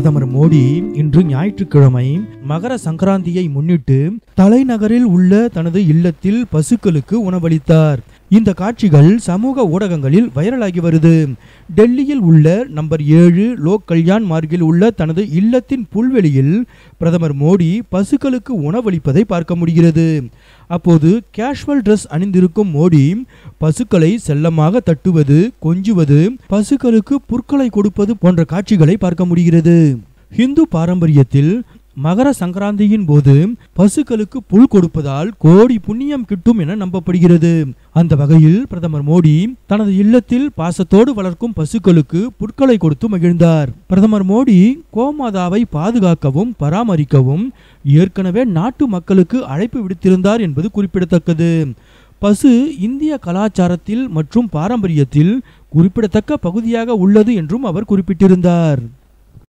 பிரதமர் மோடி இன்று ஞாயிற்றுக்கிழமை மகர சங்கராந்தியை முன்னிட்டு தலைநகரில் உள்ள தனது இல்லத்தில் பசுக்களுக்கு உணவளித்தார் இந்த காட்சிகள் சமூக ஊடகங்களில் வைரலாகி வருது டெல்லியில் உள்ள நம்பர் ஏழு லோக் கல்யாண் மார்க்கில் உள்ள தனது இல்லத்தின் புல்வெளியில் பிரதமர் மோடி பசுக்களுக்கு உணவளிப்பதை பார்க்க முடிகிறது அப்போது கேஷுவல் ட்ரெஸ் அணிந்திருக்கும் மோடி பசுக்களை செல்லமாக தட்டுவது கொஞ்சுவது பசுக்களுக்கு புற்களை கொடுப்பது போன்ற காட்சிகளை பார்க்க முடிகிறது ஹிந்து பாரம்பரியத்தில் மகர சங்கராந்தியின் போது பசுக்களுக்கு புல் கொடுப்பதால் கோடி புண்ணியம் கிட்டும் என நம்பப்படுகிறது அந்த வகையில் பிரதமர் மோடி தனது இல்லத்தில் பாசத்தோடு வளர்க்கும் பசுக்களுக்கு புற்களை கொடுத்து மகிழ்ந்தார் பிரதமர் மோடி கோமாதாவை பாதுகாக்கவும் பராமரிக்கவும் ஏற்கனவே நாட்டு மக்களுக்கு அழைப்பு விடுத்திருந்தார் என்பது குறிப்பிடத்தக்கது பசு இந்திய கலாச்சாரத்தில் மற்றும் பாரம்பரியத்தில் குறிப்பிடத்தக்க பகுதியாக உள்ளது என்றும் அவர் குறிப்பிட்டிருந்தார்